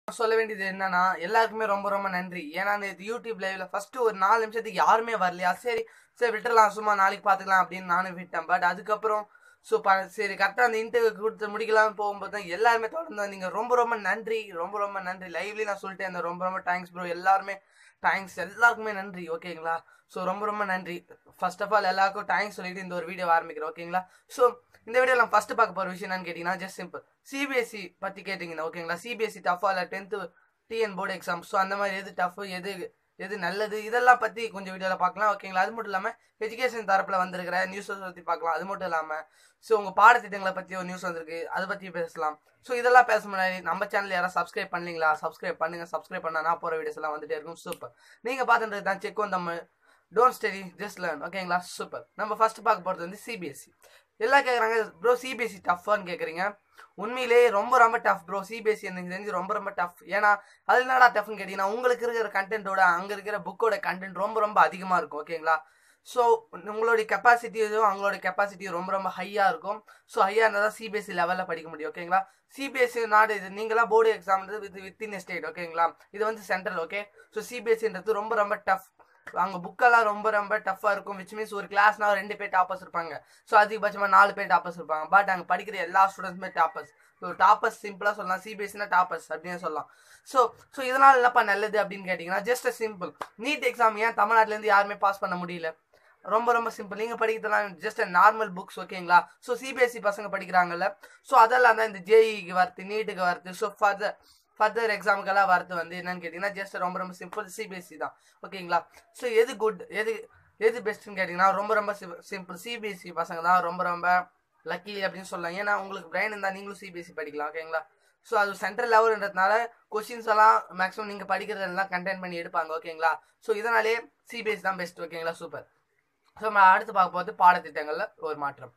சொல்ல வேண்டியது என்னன்னா எல்லாருக்குமே ரொம்ப ரொம்ப நன்றி ஏன்னா இந்த யூடியூப் லைவ்ல ஃபர்ஸ்ட் ஒரு நாலு நிமிஷத்துக்கு யாருமே வரலையா சரி சரி விட்டுறலாம் சும்மா நாளைக்கு பார்த்துக்கலாம் அப்படின்னு நானும் விட்டேன் பட் அதுக்கப்புறம் ஸோ சரி கரெக்டாக அந்த இன்டர்வியூ கொடுத்து முடிக்கலாம்னு போகும்போது தான் எல்லாருமே தொடர்ந்து வந்தீங்க ரொம்ப ரொம்ப நன்றி ரொம்ப ரொம்ப நன்றி லைவ்லி நான் சொல்லிட்டேன் இருந்தேன் ரொம்ப ரொம்ப தேங்க்ஸ் ப்ரோ எல்லாருமே தேங்க்ஸ் எல்லாருக்குமே நன்றி ஓகேங்களா ஸோ ரொம்ப ரொம்ப நன்றி ஃபர்ஸ்ட் ஆஃப் ஆல் எல்லாருக்கும் தேங்க்ஸ் சொல்லிட்டு இந்த ஒரு வீடியோ ஆரம்பிக்கிறேன் ஓகேங்களா ஸோ இந்த வீடியோ நான் ஃபர்ஸ்ட் பார்க்க போகிற விஷயம் என்னன்னு கேட்டிங்கன்னா ஜஸ்ட் சிம்பிள் சிபிஎஸ்சி பற்றி கேட்டிங்கன்னா ஓகேங்களா சிபிஎஸ்சி டஃபா இல்லை tenth TN board exam so அந்த மாதிரி எது டஃப் எது எது நல்லது இதெல்லாம் பற்றி கொஞ்சம் வீடியோவில் பார்க்கலாம் ஓகேங்களா அது மட்டும் இல்லாமல் எஜுகேஷன் தரப்பில் வந்திருக்கிற நியூஸை பற்றி பார்க்கலாம் அது மட்டும் இல்லாமல் ஸோ உங்கள் பாடத்திட்டங்களை பற்றி ஒரு நியூஸ் வந்திருக்கு அதை பற்றி பேசலாம் ஸோ இதெல்லாம் பேச முன்னாடி நம்ம சேனல் யாராவது சப்ஸ்கிரைப் பண்ணலீங்களா சப்ஸ்கிரைப் பண்ணுங்க சப்ஸ்கிரைப் பண்ணா நான் போகிற வீடியோஸ் எல்லாம் வந்துட்டே இருக்கும் சூப்பர் நீங்கள் பார்த்துட்டு தான் check one Tamil don't study just learn ஓகேங்களா சூப்பர் நம்ம ஃபர்ஸ்ட் பார்க்க போகிறது வந்து சிபிஎஸ்சி எல்லாம் கேட்குறாங்க ப்ரோ சிபிஎஸ்சி டஃப்பான்னு கேட்குறீங்க உண்மையிலேயே ரொம்ப ரொம்ப டஃப் ப்ரோ சிபிஎஸ்சி எனக்கு தெரிஞ்சு ரொம்ப ரொம்ப டஃப் ஏன்னா அது என்னடா டஃப்னு கேட்டிங்கன்னா உங்களுக்கு இருக்கிற கண்டென்ட்டோட அங்கே இருக்கிற புக்கோட கண்டென்ட் ரொம்ப ரொம்ப அதிகமாக இருக்கும் ஓகேங்களா ஸோ உங்களுடைய கெப்பாசிட்டியும் அவங்களோட கெப்பாசிட்டியும் ரொம்ப ரொம்ப ஹையாக இருக்கும் ஸோ ஹையாக இருந்தால் தான் சிபிஎஸ்சி லெவலில் படிக்க முடியும் ஓகேங்களா சிபிஎஸ்சி நாடு இது நீங்களாம் போர்டு எக்ஸாம்ன்றது வித் வித்தின் ஸ்டேட் ஓகேங்களா இது வந்து சென்ட்ரல் ஓகே ஸோ சிபிஎஸ்சின்றது ரொம்ப ரொம்ப டஃப் அங்கே புக்கெல்லாம் ரொம்ப ரொம்ப டஃப்பாக இருக்கும் விச் மீன்ஸ் ஒரு கிளாஸ்னா ரெண்டு பேர் டாப்பர்ஸ் இருப்பாங்க ஸோ அதிகபட்சமாக நாலு பேர் டாப்பர்ஸ் இருப்பாங்க பட் அங்கே படிக்கிற எல்லா ஸ்டூடெண்ட்ஸுமே டாப்பர்ஸ் ஸோ டாப்பர்ஸ் சிம்பிளாக சொல்லலாம் சிபிஎஸ்சினா டாப்பர்ஸ் அப்படின்னு சொல்லலாம் ஸோ ஸோ இதனால் என்னப்பா நல்லது அப்படின்னு கேட்டிங்கன்னா ஜஸ்ட் சிம்பிள் நீட் எக்ஸாம் ஏன் தமிழ்நாட்டிலேருந்து யாருமே பாஸ் பண்ண முடியல ரொம்ப ரொம்ப சிம்பிள் நீங்கள் படிக்கிறதுலாம் ஜஸ்ட் நார்மல் புக்ஸ் ஓகேங்களா ஸோ சிபிஎஸ்சி பசங்க படிக்கிறாங்கல்ல ஸோ அதெல்லாம் தான் இந்த ஜேஇக்கு வரது நீட்டுக்கு வரது ஸோ ஃபர்தர் ஃபர்தர் எக்ஸாமுக்கெல்லாம் வரது வந்து என்னன்னு கேட்டிங்கன்னா ஜஸ்ட் ரொம்ப ரொம்ப சிம்பிள் சிபிஎஸ்சி தான் ஓகேங்களா ஸோ எது குட் எது எது பெஸ்ட்டுன்னு கேட்டிங்கன்னா ரொம்ப ரொம்ப சிம்பிள் சிபிஎஸ்சி பசங்க தான் ரொம்ப ரொம்ப லக்கி அப்படின்னு சொல்லலாம் ஏன்னா உங்களுக்கு பிரெயின் இருந்தால் நீங்களும் சிபிஎஸ்சி படிக்கலாம் ஓகேங்களா ஸோ அது சென்ட்ரல் லெவல்ன்றதுனால கொஷின்ஸ் எல்லாம் மேக்ஸிமம் நீங்கள் படிக்கிறதெல்லாம் கண்டென்ட் பண்ணி எடுப்பாங்க ஓகேங்களா ஸோ இதனாலே சிபிஎஸ்சி தான் பெஸ்ட் ஓகேங்களா சூப்பர் ஸோ நம்ம அடுத்து பார்க்க போகிறது பாடத்திட்டங்களில் ஒரு மாற்றம்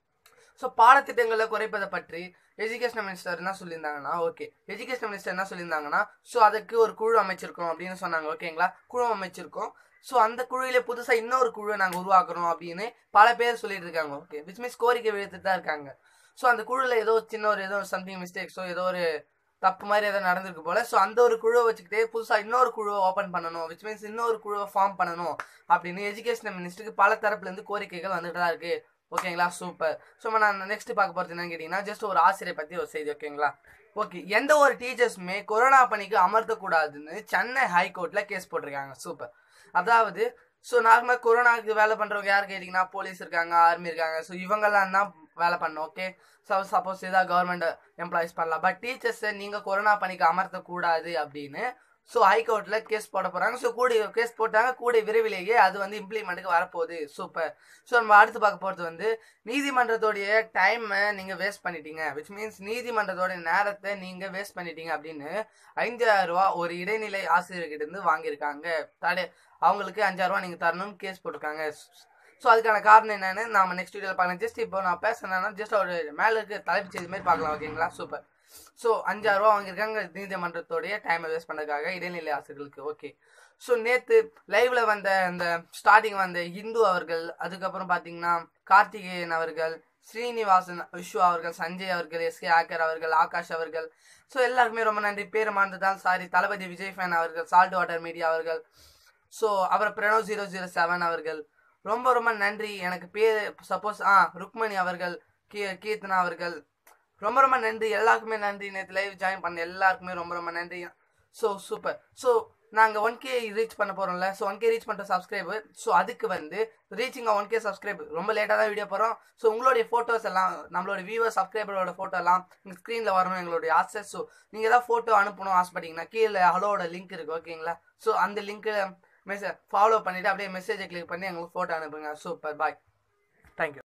ஸோ பாடத்திட்டங்களை குறைப்பதை பற்றி எஜுகேஷன் மினிஸ்டர் என்ன சொல்லியிருந்தாங்கன்னா ஓகே எஜுகேஷன் மினிஸ்டர் என்ன சொல்லியிருந்தாங்கன்னா ஸோ அதுக்கு ஒரு குழு அமைச்சிருக்கோம் அப்படின்னு சொன்னாங்க ஓகேங்களா குழு அமைச்சிருக்கோம் ஸோ அந்த குழுவில புதுசாக இன்னொரு குழுவை நாங்கள் உருவாக்குறோம் அப்படின்னு பல பேர் சொல்லிட்டு இருக்காங்க ஓகே விச் மீன்ஸ் கோரிக்கை விடுத்துட்டு தான் இருக்காங்க ஸோ அந்த குழுவில் ஏதோ சின்ன ஒரு ஏதோ சம்திங் மிஸ்டேக்ஸோ ஏதோ ஒரு தப்பு மாதிரி ஏதோ நடந்திருக்கு போல ஸோ அந்த ஒரு குழுவை வச்சுக்கிட்டே புதுசாக இன்னொரு குழுவை ஓப்பன் பண்ணணும் விச் மீன்ஸ் இன்னொரு குழுவை ஃபார்ம் பண்ணணும் அப்படின்னு எஜுகேஷன் மினிஸ்டருக்கு பல தரப்புலேருந்து கோரிக்கைகள் வந்துட்டு தான் இருக்கு ஓகேங்களா சூப்பர் ஸோ நான் நெக்ஸ்ட் பார்க்க போகிறது என்னன்னு கேட்டிங்கன்னா ஜஸ்ட் ஒரு ஆசிரியர் பற்றி ஒரு செய்தி ஓகேங்களா ஓகே எந்த ஒரு டீச்சர்ஸுமே கொரோனா பணிக்கு அமர்த்தக்கூடாதுன்னு சென்னை ஹைகோர்ட்டில் கேஸ் போட்டிருக்காங்க சூப்பர் அதாவது ஸோ நார்மலாக கொரோனாவுக்கு வேலை பண்ணுறவங்க யார் கேட்டிங்கன்னா போலீஸ் இருக்காங்க ஆர்மி இருக்காங்க ஸோ இவங்கெல்லாம் தான் வேலை பண்ணணும் ஓகே ஸோ சப்போஸ் ஏதாவது கவர்மெண்ட் எம்ப்ளாயிஸ் பண்ணலாம் பட் டீச்சர்ஸை நீங்கள் கொரோனா பணிக்கு அமர்த்தக்கூடாது அப்படின்னு ஸோ ஹைகோர்ட்டில் கேஸ் போட போகிறாங்க ஸோ கூட கேஸ் போட்டாங்க கூட விரைவிலேயே அது வந்து இம்ப்ளிமெண்ட்டுக்கு வரப்போகுது சூப்பர் ஸோ நம்ம அடுத்து பார்க்க போகிறது வந்து நீதிமன்றத்தோடைய டைமை நீங்கள் வேஸ்ட் பண்ணிட்டீங்க விச் மீன்ஸ் நீதிமன்றத்தோடைய நேரத்தை நீங்கள் வேஸ்ட் பண்ணிட்டீங்க அப்படின்னு ஐந்தாயிரம் ரூபா ஒரு இடைநிலை ஆசிரியர்கிட்ட இருந்து வாங்கியிருக்காங்க தடை அவங்களுக்கு அஞ்சாயிரம் ரூபா நீங்கள் தரணும்னு கேஸ் போட்டிருக்காங்க ஸோ அதுக்கான காரணம் என்னன்னு நாம நெக்ஸ்ட் வீடியோவில் பார்க்கலாம் ஜஸ்ட் இப்போ நான் பேசுனேன்னா ஜஸ்ட் ஒரு மேலே இருக்க தலைப்பு செய்தி மாதிரி பார்க்கலாம் ஓகேங்களா சூப்பர் ஸோ அஞ்சாயிரம் ரூபா வாங்கியிருக்காங்க நீதிமன்றத்தோடைய டைமை வேஸ்ட் பண்ணதுக்காக இடைநிலை ஆசிரியர்களுக்கு ஓகே ஸோ நேற்று லைவ்ல வந்த அந்த ஸ்டார்டிங் வந்த இந்து அவர்கள் அதுக்கப்புறம் பார்த்தீங்கன்னா கார்த்திகேயன் அவர்கள் ஸ்ரீனிவாசன் விஷ்வா அவர்கள் சஞ்சய் அவர்கள் எஸ்கே ஆக்கர் அவர்கள் ஆகாஷ் அவர்கள் ஸோ எல்லாருக்குமே ரொம்ப நன்றி பேர் மறந்துதான் சாரி தளபதி விஜய் ஃபேன் அவர்கள் சால்ட் வாட்டர் மீடியா அவர்கள் ஸோ அப்புறம் பிரணவ் ஜீரோ ஜீரோ செவன் அவர்கள் ரொம்ப ரொம்ப நன்றி எனக்கு பேர் சப்போஸ் ஆ ருக்மணி அவர்கள் கீ கீர்த்தனா அவர்கள் ரொம்ப ரொம்ப நன்றி எல்லாருக்குமே நன்றி நேற்று லைவ் ஜாயின் பண்ண எல்லாருக்குமே ரொம்ப ரொம்ப நன்றி ஸோ சூப்பர் ஸோ நாங்கள் ஒன் கே ரீச் பண்ண போகிறோம்ல ஸோ ஒன் கே ரீச் பண்ணுற சப்ஸ்கிரைபர் ஸோ அதுக்கு வந்து ரீச்சிங் ஒன் கே சப்ஸ்கிரைப் ரொம்ப லேட்டாக தான் வீடியோ போகிறோம் ஸோ உங்களுடைய ஃபோட்டோஸ் எல்லாம் நம்மளோட வியூவர் சப்ஸ்கிரைபரோட ஃபோட்டோ எல்லாம் எங்கள் ஸ்க்ரீனில் வரணும் எங்களுடைய ஆசை ஸோ நீங்கள் ஏதாவது ஃபோட்டோ அனுப்பணும் ஆசைப்பட்டீங்கன்னா கீழே ஹலோட லிங்க் இருக்குது ஓகேங்களா ஸோ அந்த லிங்க்கு மெசேஜ் ஃபாலோ பண்ணிவிட்டு அப்படியே மெசேஜை கிளிக் பண்ணி எங்களுக்கு ஃபோட்டோ அனுப்புங்க சூப்பர் பாய் தேங்க்யூ